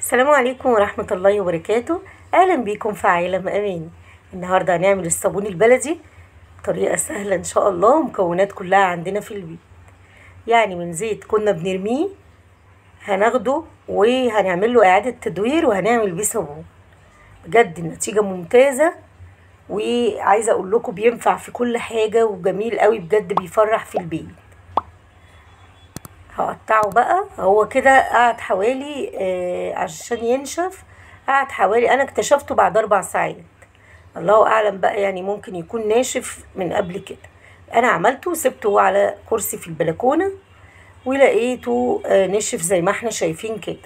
السلام عليكم ورحمة الله وبركاته أهلا بيكم في عالم أمان النهاردة هنعمل الصابون البلدي طريقة سهلة إن شاء الله ومكونات كلها عندنا في البيت يعني من زيت كنا بنرميه هناخده وهنعمل له إعادة تدوير وهنعمل بيه صابون بجد النتيجة ممتازة وعايزة أقول لكم بينفع في كل حاجة وجميل قوي بجد بيفرح في البيت هقطعه بقى هو كده قعد حوالي آه عشان ينشف قعد حوالي انا اكتشفته بعد اربع ساعات الله اعلم بقى يعني ممكن يكون ناشف من قبل كده انا عملته وسبته على كرسي في البلكونه ولقيته آه نشف زي ما احنا شايفين كده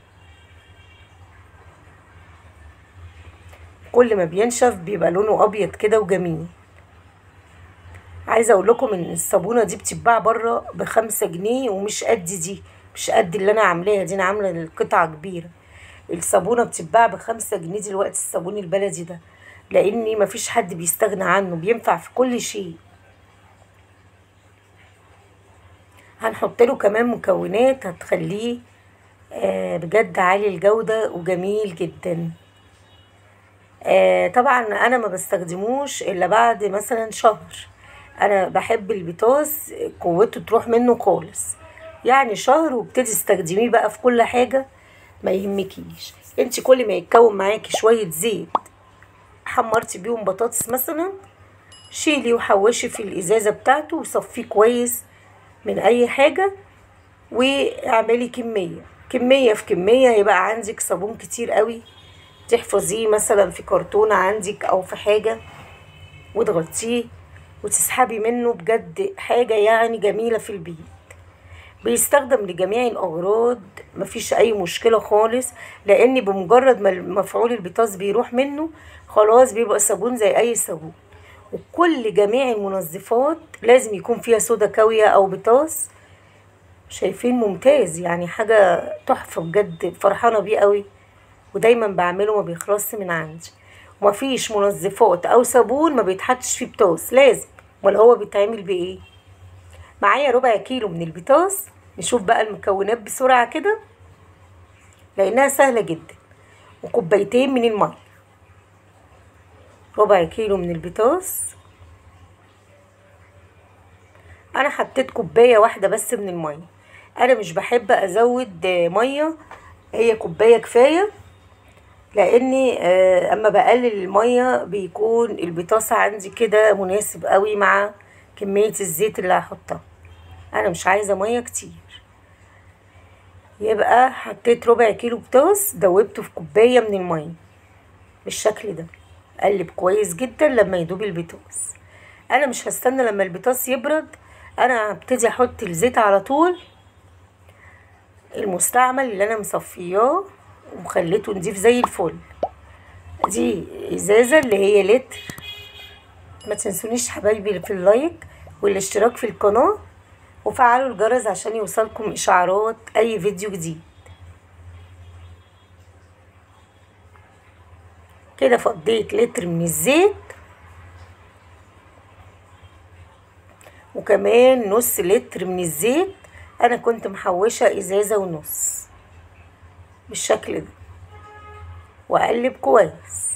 كل ما بينشف بيبقى لونه ابيض كده وجميل عايزه اقول لكم ان الصابونه دي بتتباع بره بخمسة جنيه ومش قد دي مش قد اللي انا عاملاها دي انا عامله القطعه كبيره الصابونه بتتباع بخمسة جنيه دلوقتي الصابون البلدي ده لاني مفيش حد بيستغنى عنه بينفع في كل شيء هنحط له كمان مكونات هتخليه آه بجد عالي الجوده وجميل جدا آه طبعا انا ما بستخدموش الا بعد مثلا شهر انا بحب البيتاز قوته تروح منه خالص يعني شهر وابتدي تستخدميه بقى في كل حاجه ما يهمكيش انت كل ما يتكون معاكي شويه زيت حمرتي بيهم بطاطس مثلا شيلي وحوشي في الازازه بتاعته وصفيه كويس من اي حاجه واعملي كميه كميه في كميه هيبقى عندك صابون كتير قوي تحفظيه مثلا في كرتونه عندك او في حاجه وتغطيه وتسحبي منه بجد حاجة يعني جميلة في البيت بيستخدم لجميع الأغراض مفيش أي مشكلة خالص لأن بمجرد ما مفعول البيتاز بيروح منه خلاص بيبقى صابون زي أي صابون وكل جميع المنظفات لازم يكون فيها صودا كاوية أو بيتاز شايفين ممتاز يعني حاجة تحفة بجد فرحانة بيه قوي ودايما بعمله ما بيخلصش من عندي ومفيش منظفات او صابون ما بيتحطش فيه بيتاز لازم امال هو بيتعمل بايه معايا ربع كيلو من البيتاز نشوف بقى المكونات بسرعه كده لانها سهله جدا وكوبايتين من الميه ربع كيلو من البيتاز انا حطيت كوبايه واحده بس من الميه انا مش بحب ازود ميه هي كوبايه كفايه لاني اما بقلل الميه بيكون البطاطس عندي كده مناسب قوي مع كميه الزيت اللي هحطها انا مش عايزه ميه كتير يبقى حطيت ربع كيلو بطاطس دوبته في كوبايه من الميه بالشكل ده قلب كويس جدا لما يدوب البطاطس انا مش هستنى لما البطاطس يبرد انا هبتدي احط الزيت على طول المستعمل اللي انا مصفياه وخليته نضيف زي الفل دي ازازه اللي هي لتر ما تنسونيش حبايبي في اللايك والاشتراك في القناه وفعلوا الجرس عشان يوصلكم اشعارات اي فيديو جديد كده فضيت لتر من الزيت وكمان نص لتر من الزيت انا كنت محوشه ازازه ونص بالشكل ده واقلب كويس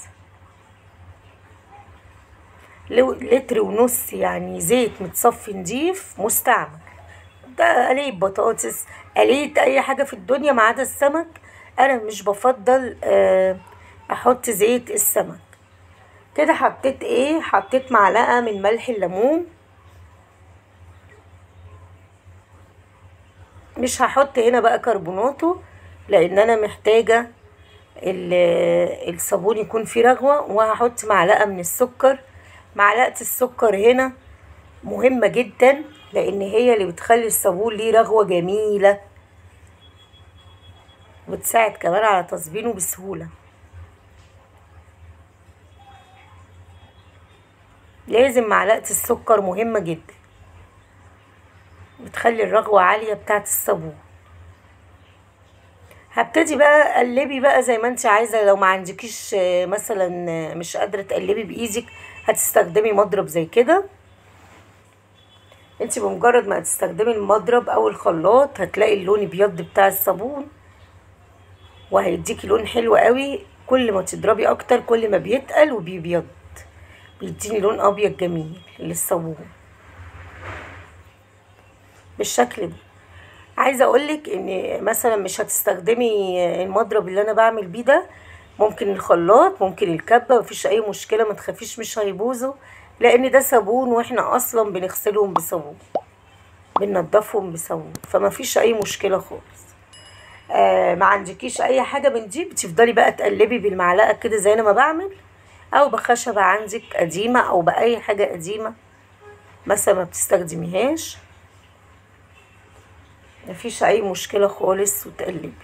لتر ونص يعني زيت متصفي نضيف مستعمل ده قليه بطاطس قليه اي حاجه في الدنيا ما عدا السمك انا مش بفضل احط زيت السمك كده حطيت ايه حطيت معلقه من ملح الليمون مش هحط هنا بقى كربوناتو لان انا محتاجة الصابون يكون فيه رغوة وهحط معلقة من السكر معلقة السكر هنا مهمة جدا لان هي اللي بتخلي الصابون ليه رغوة جميلة وبتساعد كمان على تصبينه بسهولة لازم معلقة السكر مهمة جدا بتخلي الرغوة عالية بتاعت الصابون هبتدي بقى قلبي بقى زي ما انت عايزه لو ما عندكيش مثلا مش قادره تقلبي بايدك هتستخدمي مضرب زي كده انت بمجرد ما هتستخدمي المضرب او الخلاط هتلاقي اللون ابيض بتاع الصابون وهيديكي لون حلو قوي كل ما تضربي اكتر كل ما بيتقل وبيبيض بيديني لون ابيض جميل للصابون بالشكل ده عايزه اقولك ان مثلا مش هتستخدمي المضرب اللي انا بعمل بيه ده ممكن الخلاط ممكن الكبه مفيش اي مشكله ما تخافيش مش هيبوظوا لان ده صابون واحنا اصلا بنغسلهم بصابون بننضفهم بصابون فما فيش اي مشكله خالص آه ما عندكيش اي حاجه من دي بتفضلي بقى تقلبي بالمعلقه كده زي انا ما بعمل او بخشبه عندك قديمه او باي حاجه قديمه مثلا ما بتستخدميهاش مفيش اي مشكله خالص وتقلبي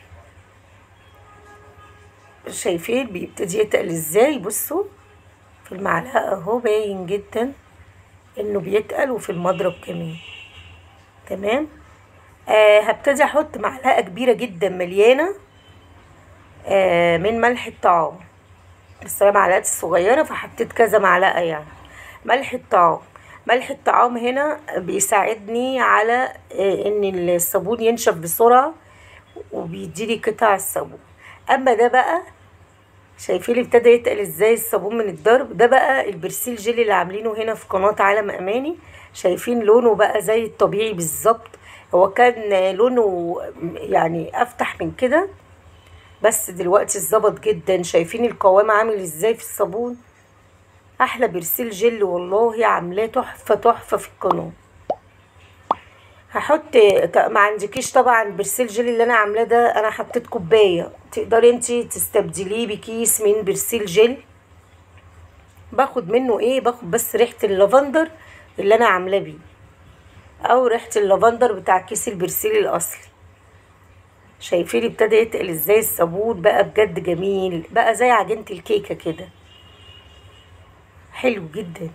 شايفين بيبتدي يتقل ازاي بصوا في المعلقه اهو باين جدا انه بيتقل وفي المضرب كمان تمام آه هبتدي احط معلقه كبيره جدا مليانه آه من ملح الطعام بس انا معلقتي الصغيره فحطيت كذا معلقه يعني ملح الطعام ملح الطعام هنا بيساعدني على آه ان الصابون ينشف بسرعه وبيديلي قطع الصابون اما ده بقى شايفين ابتدى يتقل ازاي الصابون من الضرب ده بقى البرسيل جيلي اللي عاملينه هنا في قناه عالم اماني شايفين لونه بقى زي الطبيعي بالظبط هو كان لونه يعني افتح من كده بس دلوقتي اتظبط جدا شايفين القوام عامل ازاي في الصابون احلى برسيل جل والله عاملاه تحفه تحفه في القناه هحط ما عندكيش طبعا برسيل جل اللي انا عاملاه ده انا حطيت كوبايه تقدري انتي تستبدليه بكيس من برسيل جل باخد منه ايه باخد بس ريحه اللافندر اللي انا عاملاه بيه او ريحه اللافندر بتاع كيس البرسيل الاصلي شايفين ابتدى يتقل ازاي الصابون بقى بجد جميل بقى زي عجينه الكيكه كده حلو جدا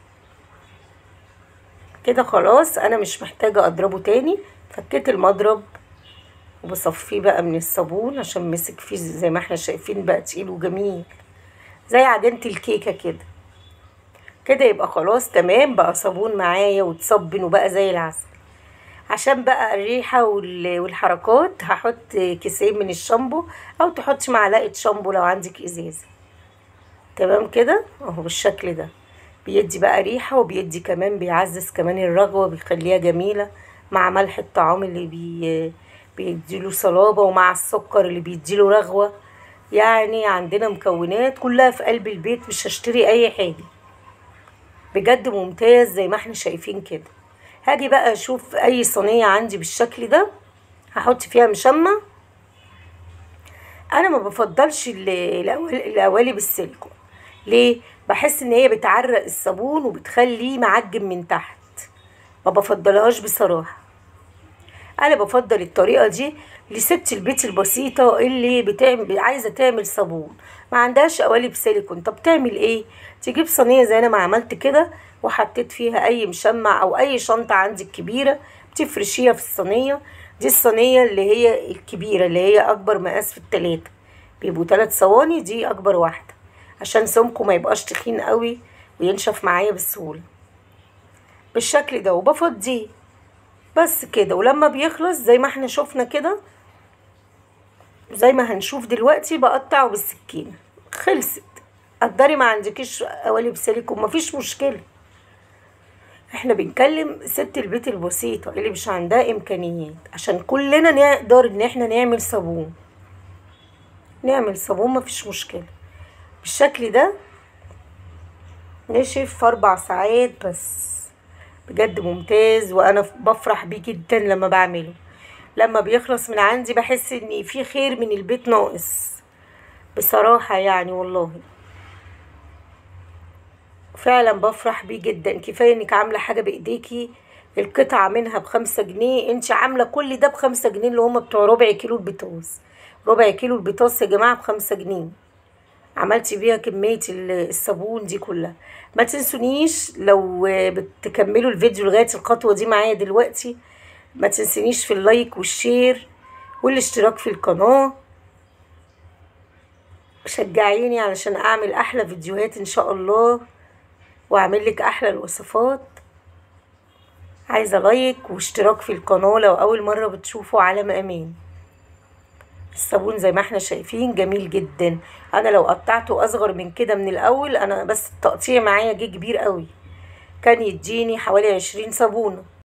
كده خلاص انا مش محتاجه اضربه تاني فكيت المضرب وبصفيه بقى من الصابون عشان مسك فيه زي ما احنا شايفين بقى تقيل وجميل زي عجينه الكيكه كده كده يبقى خلاص تمام بقى صابون معايا وتصبن وبقى زي العسل عشان بقى الريحه والحركات هحط كيسين من الشامبو او تحطي معلقه شامبو لو عندك ازازه تمام كده اهو بالشكل ده بيدي بقى ريحه وبيدي كمان بيعزز كمان الرغوه بيخليها جميله مع ملح الطعام اللي بي بيديله صلابه ومع السكر اللي بيديله رغوه يعني عندنا مكونات كلها في قلب البيت مش هشتري اي حاجه بجد ممتاز زي ما احنا شايفين كده هاجي بقى اشوف اي صينيه عندي بالشكل ده هحط فيها مشمع انا ما بفضلش القوالب السيليكون ليه بحس ان هي بتعرق الصابون وبتخليه معجن من تحت ما بفضلهاش بصراحه انا بفضل الطريقه دي لست البيت البسيطه اللي بتعمل عايزه تعمل صابون ما عندهاش قوالب سيليكون طب تعمل ايه تجيب صينيه زي انا ما عملت كده وحطيت فيها اي مشمع او اي شنطه عندك كبيره بتفرشيها في الصينيه دي الصينيه اللي هي الكبيره اللي هي اكبر مقاس في التلاته بيبقوا تلات صواني دي اكبر واحده عشان سمكه ما يبقاش تخين قوي وينشف معايا بسهوله بالشكل ده وبفضيه بس كده ولما بيخلص زي ما احنا شفنا كده زي ما هنشوف دلوقتي بقطعه بالسكينه خلصت قدري ما عندكيش قوالب سيليكون مفيش مشكله احنا بنكلم ست البيت البسيطة اللي مش عندها امكانيات عشان كلنا نقدر ان احنا نعمل صابون نعمل صابون مفيش مشكلة بالشكل ده نشف في اربع ساعات بس بجد ممتاز وانا بفرح بيه جدا لما بعمله لما بيخلص من عندي بحس ان في خير من البيت ناقص بصراحة يعني والله فعلا بفرح بيه جدا كفايه انك عامله حاجه بايديكي القطعه منها بخمسة جنيه انت عامله كل ده بخمسة جنيه اللي هما بتوع ربع كيلو البيتوز ربع كيلو البيتوز يا جماعه بخمسة جنيه عملتي بيها كميه الصابون دي كلها ما تنسونيش لو بتكملوا الفيديو لغايه الخطوه دي معايا دلوقتي ما تنسونيش في اللايك والشير والاشتراك في القناه شجعيني علشان اعمل احلى فيديوهات ان شاء الله واعمل لك احلى الوصفات عايزه لايك واشتراك في القناه لو اول مره بتشوفوا علم امان الصابون زي ما احنا شايفين جميل جدا انا لو قطعته اصغر من كده من الاول انا بس التقطيع معايا جه كبير قوي كان يديني حوالي عشرين صابونة